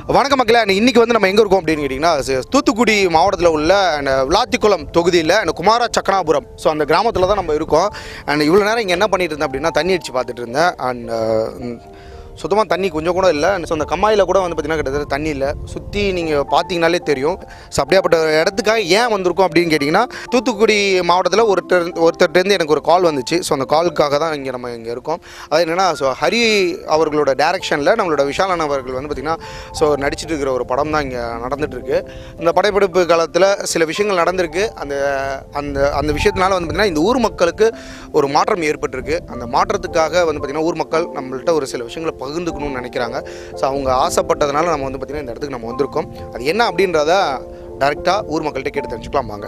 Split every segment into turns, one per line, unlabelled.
வணக்கம் மக்களே and இன்னைக்கு வந்து நம்ம எங்கே இருக்கோம் அப்படின்னு கேட்டிங்கன்னா சி- தூத்துக்குடி மாவட்டத்தில் உள்ள அந்த விளாத்திக்குளம் தொகுதியில் அந்த குமார சக்கனாபுரம் ஸோ அந்த கிராமத்தில் தான் நம்ம இருக்கோம் அண்ட் இவ்வளோ நேரம் இங்கே என்ன பண்ணிட்டு இருந்தேன் அப்படின்னா தண்ணி அடிச்சு பார்த்துட்டு இருந்தேன் அண்ட் சுத்தமாக தண்ணி கொஞ்சம் கூட இல்லை ஸோ அந்த கம்மாயில் கூட வந்து பார்த்திங்கன்னா கிட்டத்தட்ட தண்ணி இல்லை சுற்றி நீங்கள் பார்த்தீங்கனாலே தெரியும் ஸோ அப்படியாப்பட்ட இடத்துக்காக ஏன் வந்திருக்கோம் அப்படின்னு கேட்டிங்கன்னா தூத்துக்குடி மாவட்டத்தில் ஒருத்தர் ஒருத்தர்கிட்டருந்து எனக்கு ஒரு கால் வந்துச்சு ஸோ அந்த காலுக்காக தான் இங்கே நம்ம இங்கே இருக்கோம் அது என்னென்னா ஸோ ஹரி அவர்களோட டைரக்ஷனில் நம்மளோட விஷாலன் அவர்கள் வந்து பார்த்திங்கன்னா ஸோ நடிச்சிட்டு இருக்கிற ஒரு படம் தான் இங்கே நடந்துகிட்ருக்கு இந்த படைப்பெடுப்பு காலத்தில் சில விஷயங்கள் நடந்திருக்கு அந்த அந்த அந்த விஷயத்தினால வந்து பார்த்திங்கன்னா இந்த ஊர் மக்களுக்கு ஒரு மாற்றம் ஏற்பட்டிருக்கு அந்த மாற்றத்துக்காக வந்து பார்த்திங்கன்னா ஊர் மக்கள் நம்மள்ட்ட ஒரு சில விஷயங்களை பகிர்ந்துக்கணும்னு நினைக்கிறாங்க ஸோ அவங்க ஆசைப்பட்டதுனால நம்ம வந்து பார்த்திங்கன்னா இந்த இடத்துக்கு நம்ம வந்திருக்கோம் அது என்ன அப்படின்றத டேரெக்டாக ஊர் மக்கள்கிட்ட கேட்டு தெரிஞ்சுக்கலாம் வாங்க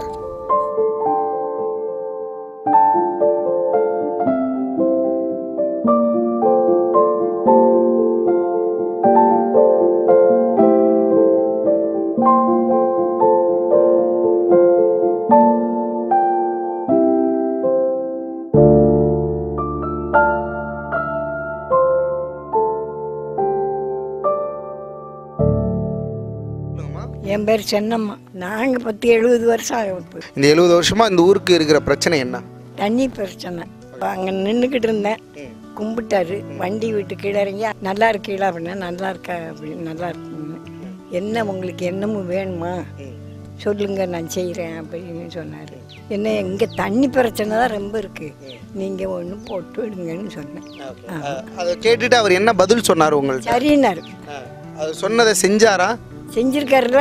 என் பேர் சென்னம்மா நாங்கள் பத்து எழுபது வருஷம் ஆகும் இப்போ
இந்த எழுபது வருஷமாக இந்த ஊருக்கு இருக்கிற பிரச்சனை என்ன
தண்ணி பிரச்சனை அங்கே நின்றுக்கிட்டு இருந்தேன் கும்பிட்டாரு வண்டி விட்டு கீழே இறங்கி நல்லா இருக்கீங்களா அப்படின்னா நல்லா இருக்கா அப்படின்னு நல்லா இருக்குன்னு என்ன உங்களுக்கு என்னமும் வேணுமா சொல்லுங்க நான் செய்கிறேன் அப்படின்னு சொன்னார் என்ன இங்கே தண்ணி பிரச்சனை தான் ரொம்ப இருக்குது நீங்கள் ஒன்று போட்டு விடுங்கன்னு சொன்னேன் ஆ.
அதை கேட்டுட்டு அவர் என்ன பதில் சொன்னார் உங்கள்கிட்ட
சரின்னாரு
அது சொன்னதை செஞ்சாரா
செஞ்சிருக்காருல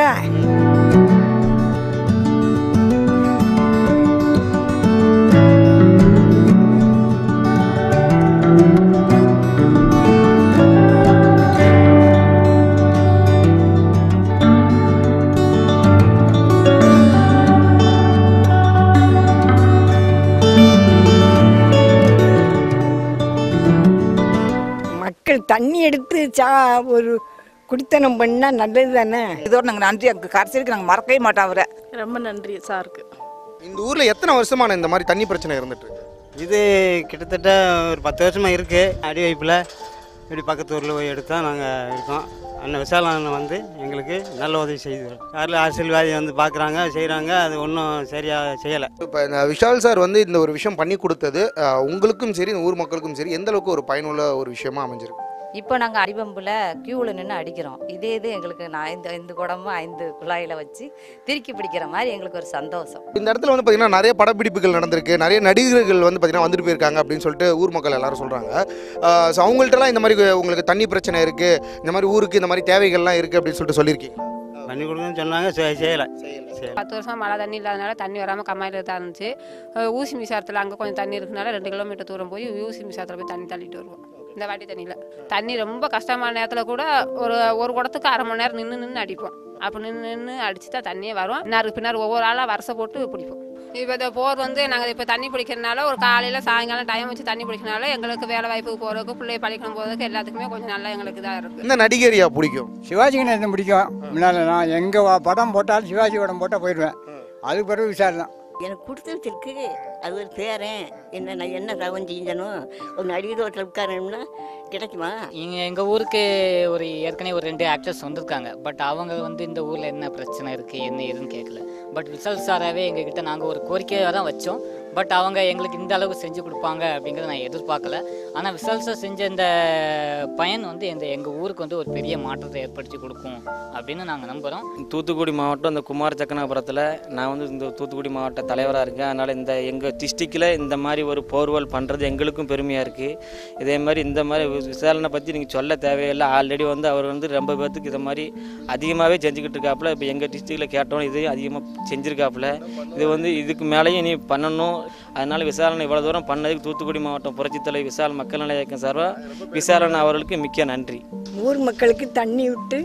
மக்கள் தண்ணி எடுத்து சா ஒரு குடித்தனம் பண்ணால் நல்லது தானே
இதோட நாங்கள் நன்றி அங்கே கடைசிக்கு நாங்கள் மறக்கவே மாட்டோம் அவரை
ரொம்ப நன்றி சாருக்கு
இந்த ஊரில் எத்தனை வருஷமான இந்த மாதிரி தண்ணி பிரச்சனை இருந்துட்டு இருக்கு
இது கிட்டத்தட்ட ஒரு பத்து வருஷமாக இருக்குது அடி வைப்பில் இப்படி பக்கத்து ஊரில் போய் எடுத்தால் நாங்கள் இருக்கோம் அண்ணன் விசாலான வந்து எங்களுக்கு நல்ல உதவி செய்து யாரில் அரசியல்வாதி வந்து பார்க்குறாங்க செய்கிறாங்க அது ஒன்றும் சரியாக செய்யலை
இப்போ இந்த விஷால் சார் வந்து இந்த ஒரு விஷயம் பண்ணி கொடுத்தது அஹ், உங்களுக்கும் சரி இந்த ஊர் மக்களுக்கும் சரி எந்த அளவுக்கு ஒரு பயனுள்ள ஒரு விஷயமா அமைஞ்சிருக்கு
இப்போ நாங்கள் அடிபம்பில் க்யூவில் நின்று அடிக்கிறோம் இதே இது எங்களுக்கு நான் ஐந்து ஐந்து குடமும் ஐந்து குழாயில் வச்சு திருக்கி பிடிக்கிற மாதிரி எங்களுக்கு ஒரு சந்தோஷம்
இந்த இடத்துல வந்து பார்த்தீங்கன்னா நிறைய படப்பிடிப்புகள் நடந்திருக்கு நிறைய நடிகர்கள் வந்து பார்த்தீங்கன்னா வந்துட்டு போயிருக்காங்க அப்படின்னு சொல்லிட்டு ஊர் மக்கள் எல்லாரும் சொல்கிறாங்க ஸோ அவங்கள்ட்டலாம் இந்த மாதிரி உங்களுக்கு தண்ணி பிரச்சனை இருக்குது இந்த மாதிரி ஊருக்கு இந்த மாதிரி தேவைகள்லாம் இருக்குது அப்படின்னு சொல்லிட்டு சொல்லியிருக்கீங்க
பண்ணி கொடுங்கன்னு சொன்னாங்க செ- செய்யலை செய்யலை
பத்து வருஷம் மழை தண்ணி இல்லாதனால தண்ணி வராமல் கம்மாயில் தான் இருந்துச்சு அஹ் ஊசி மிசாரத்தில் அங்கே கொஞ்சம் தண்ணி இருக்கனால ரெண்டு கிலோமீட்டர் தூரம் போய் ஊசி மிசாரத்தில் போய் தண்ணி தள்ளிட்டு வருவோம் இந்த வாட்டி தண்ணியில் தண்ணி ரொம்ப கஷ்டமான நேரத்தில் கூட ஒரு ஒரு குடத்துக்கு அரை மணி நேரம் நின்று நின்று அடிப்போம் அப்போ நின்று நின்று அடிச்சு தான் தண்ணியே வரும் பின்னாரு பின்னார் ஒவ்வொரு ஆளாக வரச போட்டு பிடிப்போம் இப்போ இந்த போர் வந்து நாங்கள் இப்போ தண்ணி பிடிக்கிறனால ஒரு காலையில் சாயங்காலம் டைம் வச்சு தண்ணி பிடிக்கிறனால எங்களுக்கு வேலை வாய்ப்புக்கு போகிறதுக்கு பிள்ளை பழிக்கணும் போகிறதுக்கு எல்லாத்துக்குமே கொஞ்சம் நல்லா எங்களுக்கு இதாக இருக்குது
இந்த நடிகரியா பிடிக்கும்
சிவாஜி கணேசன் பிடிக்கும் முன்னால் நான் எங்கே படம் போட்டாலும் சிவாஜி படம் போட்டால் போயிடுவேன் அதுக்கு பிறகு விசாரணை தான்
எனக்கு கொடுத்துருக்கு அது ஒரு பேரன் என்ன நான் என்ன தவம் செஞ்சனும் ஒரு நடிகர் ரோட்டில் உட்காரணும்னா கிடைக்குமா
இங்கே எங்கள் ஊருக்கு ஒரு ஏற்கனவே ஒரு ரெண்டு ஆக்டர்ஸ் வந்திருக்காங்க பட் அவங்க வந்து இந்த ஊரில் என்ன பிரச்சனை இருக்குது என்ன ஏதுன்னு கேட்கல பட் விசால் சாராகவே எங்ககிட்ட நாங்கள் ஒரு கோரிக்கையாக தான் வச்சோம் பட் அவங்க எங்களுக்கு இந்த அளவுக்கு செஞ்சு கொடுப்பாங்க அப்படிங்கிறத நான் எதிர்பார்க்கல ஆனால் விசால் சார் செஞ்ச இந்த பயன் வந்து இந்த எங்கள் ஊருக்கு வந்து ஒரு பெரிய மாற்றத்தை ஏற்படுத்தி கொடுக்கும் அப்படின்னு நாங்கள் நம்புகிறோம்
தூத்துக்குடி மாவட்டம் இந்த குமார சக்கனாபுரத்தில் நான் வந்து இந்த தூத்துக்குடி மாவட்ட தலைவராக இருக்கேன் அதனால் இந்த எங்கள் டிஸ்ட்ரிக்டில் இந்த மாதிரி ஒரு போர்வல் பண்ணுறது எங்களுக்கும் பெருமையாக இருக்குது இதே மாதிரி இந்த மாதிரி வி- விசாரணை பற்றி நீங்கள் சொல்ல தேவையில்லை ஆல்ரெடி வந்து அவர் வந்து ரொம்ப பேர்த்துக்கு இதை மாதிரி அதிகமாகவே செஞ்சுக்கிட்டு இருக்காப்புல இப்போ எங்கள் டிஸ்ட்ரிக்டில் கேட்டோம் இதையும் அதிகமாக செஞ்சுருக்காப்புல இது வந்து இதுக்கு மேலேயும் நீ பண்ணணும் அதனால் விசாரணை இவ்வளோ தூரம் பண்ணதுக்கு தூத்துக்குடி மாவட்டம் புரட்சித் தலைவர் விசால் மக்கள் நல இயக்கம் சார்பாக விசாரணை அவர்களுக்கு மிக்க நன்றி
ஊர் மக்களுக்கு தண்ணி விட்டு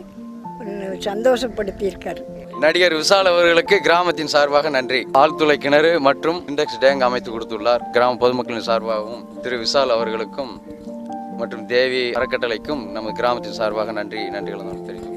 சந்தோஷப்படுத்தியிருக்காரு
நடிகர் விஷால் அவர்களுக்கு கிராமத்தின் சார்பாக நன்றி ஆழ்துளை கிணறு மற்றும் இண்டெக்ஸ் டேங்க் அமைத்து கொடுத்துள்ளார் கிராம பொதுமக்களின் சார்பாகவும் திரு விஷால் அவர்களுக்கும் மற்றும் தேவி அறக்கட்டளைக்கும் நமது கிராமத்தின் சார்பாக நன்றி நன்றிகளை நான் தெரிவிக்கிறேன்